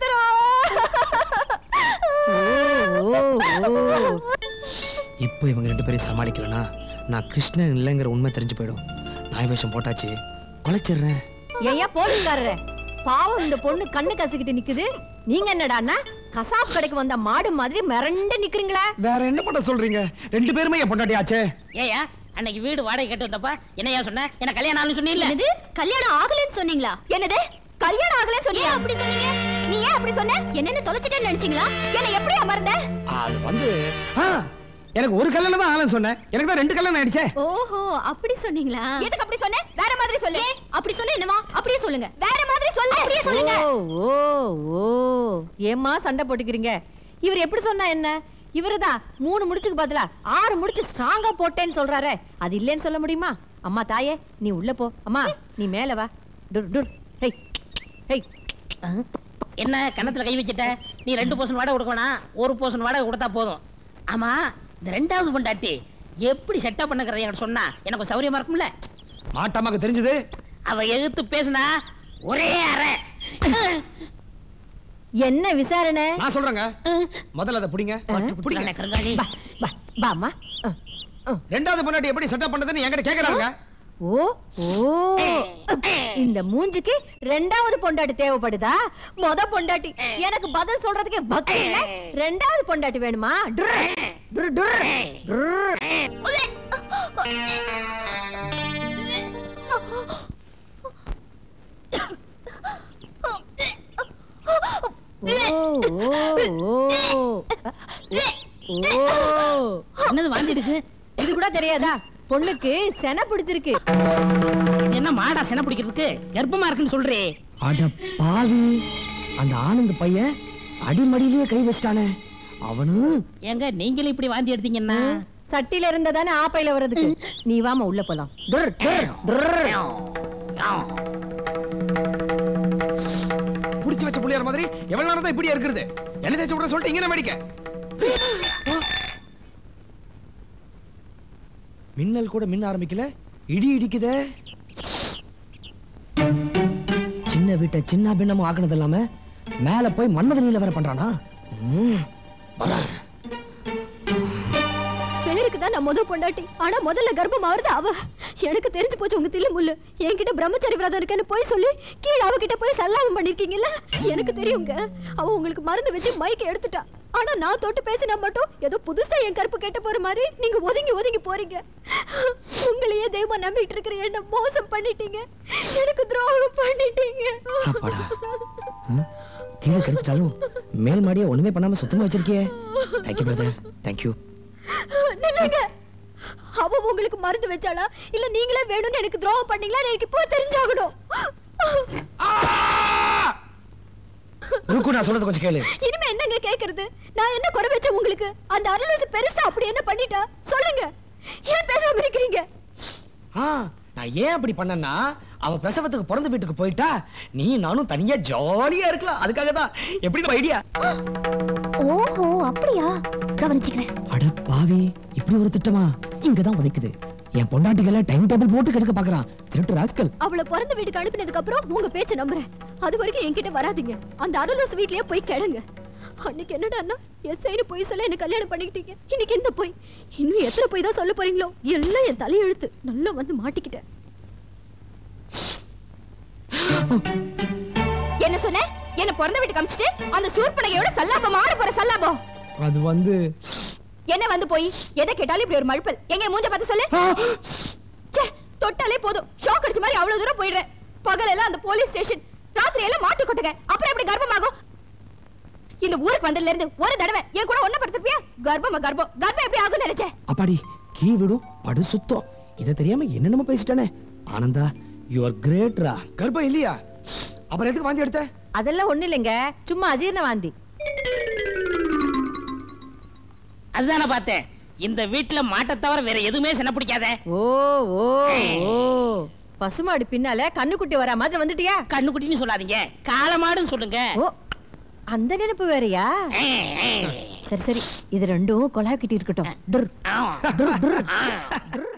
சத்திரம் இப்போ இவங்க ரெண்டு பேரையும் சமாளிக்கலனா நான் கிருஷ்ணன் இல்லைங்கிற உண்மை தெரிஞ்சு போயிடும் நாய் வேஷம் போட்டாச்சு குலைச்சிடுறேன் ஏயா போலீஸ்காரரே பாவம் இந்த பொண்ணு கண்ணு கசிக்கிட்டு நிக்குது நீங்க என்னடான்னா கசாப் கடைக்கு வந்த மாடு மாதிரி மிரண்டு நிக்கிறீங்களா வேற என்ன பண்ண சொல்றீங்க ரெண்டு பேருமே என் பொண்டாட்டி ஆச்சே ஏயா அன்னைக்கு வீடு வாடகை கட்டு வந்தப்ப என்னையா சொன்ன என்ன கல்யாணம் ஆகணும்னு சொன்னீல்ல என்னது கல்யாணம் ஆகலன்னு சொன்னீங்களா என்னது கல்யாணம் ஆகலன்னு சொன்னீங்க அப்படி சொன்னீங்க நீ ஏன் அப்படி சொன்ன என்னன்னு தொலைச்சிட்டேன்னு நினைச்சீங்களா என்ன எப்படி அமர்ந்த அது வந்து ஆ, எனக்கு ஒரு கல்யாணம் தான் ஆலன்னு சொன்னேன் எனக்கு தான் ரெண்டு கல்யாணம் ஆயிடுச்சே ஓஹோ அப்படி சொன்னீங்களா எதுக்கு அப்படி சொன்ன வேற மாதிரி சொல்லு அப்படி சொன்ன என்னமா அப்படியே சொல்லுங்க வேற மாதிரி சொல்லு அப்படியே சொல்லுங்க ஓ ஓ ஓ ஏம்மா சண்டை போட்டுக்கிறீங்க இவர் எப்படி சொன்னா என்ன இவருதான் மூணு முடிச்சுக்கு பதிலா ஆறு முடிச்சு ஸ்ட்ராங்கா போட்டேன்னு சொல்றாரே அது இல்லைன்னு சொல்ல முடியுமா அம்மா தாயே நீ உள்ள போ அம்மா நீ மேல வா டுர் டுர் ஹேய் ஹேய் ஆ, என்ன கன்னத்துல கை வச்சுட்ட நீ ரெண்டு போர்ஷன் வாடகை கொடுக்கணும் ஒரு போர்ஷன் வாடகை கொடுத்தா போதும் ஆமா இந்த ரெண்டாவது பொண்டாட்டி எப்படி செட்டப் பண்ணுக்கிறத என்கிட்ட சொன்னா எனக்கு கொஞ்சம் சௌரியமா இருக்கும்ல மாட்டாமாக்கு தெரிஞ்சது அவ எதிர்த்து பேசுனா ஒரே அறை என்ன விசாரணை நான் சொல்றேங்க முதல்ல அதை பிடிங்க பிடிங்க கருங்காலி பா பா பா அம்மா ஆ, ரெண்டாவது பொண்டாட்டி எப்படி செட்டப் பண்ணதுன்னு என்கிட்ட கேக்குறாங்க ஓ ஓ இந்த மூஞ்சிக்கு ரெண்டாவது பொண்டாட்டி தேவைப்படுதா மொத பொண்டாட்டி எனக்கு பதில் சொல்றதுக்கு பக்தி இல்ல ரெண்டாவது பொண்டாட்டி வேணுமா டுர், டுர், டுர், டுர். என்னது வாந்தி இருக்கு இது கூட தெரியாதா பொண்ணுக்கு சென பிடிச்சிருக்கு என்ன மாடா சென பிடிக்கிறதுக்கு கர்ப்பமா இருக்குன்னு சொல்றே அட பாவி அந்த ஆனந்த் பையன் அடிமடியிலேயே கை வச்சிட்டானே அவனு ஏங்க நீங்களும் இப்படி வாந்தி எடுத்தீங்கன்னா சட்டில இருந்தா தானே ஆப்பையில வர்றதுக்கு நீ வாமா உள்ள போலாம் டுர், டுர், டுர். புடிச்சு வச்ச புள்ளியார் மாதிரி எவ்வளவு நேரம் தான் இப்படியே இருக்கிறது என்ன தேய்ச்சி விட சொல்லிட்டு இங்கே மேடிக்க மின்னல் கூட மின்ன ஆரம்பிக்கல இடி இடிக்குதே சின்ன வீட்டை சின்ன பின்னமும் ஆக்குனது இல்லாம மேல போய் மன்மதனில வேற பண்றானா ம், வரேன். பேருக்கு தான் நான் முதல் பொண்டாட்டி ஆனா முதல்ல கர்ப்பம் ஆறுது அவ எனக்கு தெரிஞ்சு போச்சு உங்க தில்லு முள்ளு என்கிட்ட பிரம்மச்சரி விரதம் இருக்கேன்னு போய் சொல்லி கீழே அவகிட்ட போய் சல்லாபம் பண்ணிருக்கீங்கல்ல எனக்கு தெரியுங்க அவ உங்களுக்கு மருந்து வச்சு மைக்க எடுத்துட்டா ஆனா நான் தொட்டு பேசினா மட்டும் ஏதோ புதுசா என் கருப்பு கேட்ட போற மாதிரி நீங்க ஒதுங்கி ஒதுங்கி போறீங்க உங்களையே தெய்வம் நம்பிட்டு இருக்கிற என்ன மோசம் பண்ணிட்டீங்க எனக்கு துரோகம் பண்ணிட்டீங்க அப்பாடா ஆ? கீழே கெடுத்துட்டாலும் மேல் மாடியை ஒண்ணுமே பண்ணாம சுத்தமா வச்சிருக்கியே தேங்க்யூ பிரதர் தேங்க்யூ நில்லுங்க அவ உங்களுக்கு மருந்து வச்சாளா இல்ல நீங்களே வேணும்னு எனக்கு துரோகம் பண்ணீங்களா எனக்கு இப்போ தெரிஞ்சாகணும் ருக்கு நான் சொல்றது கொஞ்சம் கேளு இனிமே என்னங்க கேக்குறது நான் என்ன குறை வச்சேன் உங்களுக்கு அந்த அருளரசு பெருசா அப்படி என்ன பண்ணிட்டா சொல்லுங்க ஏன் பேசாம இருக்கீங்க ஆ நான் ஏன் அப்படி பண்ணேன்னா அவ பிரசவத்துக்கு பிறந்த வீட்டுக்கு போயிட்டா நீ நானும் தனியா ஜாலியா இருக்கலாம் அதுக்காக தான் எப்படி ஐடியா ஓஹோ அப்படியா கவனிச்சுக்கிறேன் அட பாவி இப்படி ஒரு திட்டமா இங்கதான் உதைக்குது என் பொண்டாட்டிகளை டைம் டேபிள் போட்டு கெடுக்க பாக்குறான் திருட்டு ராஸ்கல் அவளை பிறந்த வீட்டுக்கு அனுப்பினதுக்கு அப்புறம் உங்க பேச்ச நம்புறேன் அது வரைக்கும் என்கிட்ட வராதீங்க அந்த அருளரசு வீட்லயே போய் கிடங்க அன்னைக்கு என்னடான்னா எஸ்ஐன்னு போய் சொல்ல என்ன கல்யாணம் பண்ணிக்கிட்டீங்க இன்னைக்கு இந்த போய் இன்னும் எத்தனை போய் தான் சொல்ல போறீங்களோ எல்லாம் என் தலையெழுத்து நல்லா வந்து மாட்டிக்கிட்டேன் என்ன சொன்ன என்ன பிறந்த வீட்டுக்கு அமிச்சிட்டு அந்த சூர்பனகையோட சல்லாபம் ஆட போற சல்லாபம் அது வந்து என்ன வந்து போய் எதை கேட்டாலும் இப்படி ஒரு மழுப்பல் எங்க மூஞ்ச பார்த்து சொல்லு ச்சே, தொட்டாலே போதும் ஷாக் அடிச்ச மாதிரி அவ்வளவு தூரம் போயிடுறேன் பகல் எல்லாம் அந்த போலீஸ் ஸ்டேஷன் ராத்திரி எல்லாம் மாட்டு கொட்டுங்க அப்புறம் எப்படி கர்ப்பமாகும் இந்த ஊருக்கு வந்ததுல இருந்து ஒரு தடவை என் கூட ஒண்ணு படுத்திருப்பியா கர்ப்பமா கர்ப்பம் கர்ப்பம் எப்படி ஆகும் நினைச்சேன் அப்பாடி கீ விடும் படு சுத்தம் இத தெரியாம என்னென்னமோ பேசிட்டானே ஆனந்தா யூ ஆர் கிரேட்ரா கர்ப்பம் இல்லையா அப்புறம் எதுக்கு வாந்தி எடுத்த அதெல்லாம் ஒண்ணு இல்லைங்க சும்மா அஜீர்ண வாந்தி அதுதானே பார்த்தேன் இந்த வீட்டுல மாட்டை தவிர வேற எதுவுமே சென பிடிக்காத ஓ ஓ ஓ பசுமாடு பின்னால கண்ணுக்குட்டி வரா மாதிரி வந்துட்டியா கண்ணுக்குட்டின்னு சொல்லாதீங்க காலமாடுன்னு சொல்லுங்க ஓ அந்த நினைப்பு வேறயா சரி சரி இது ரெண்டும் கொலாக்கிட்டு இருக்கட்டும் டுர், டுர், டுர்.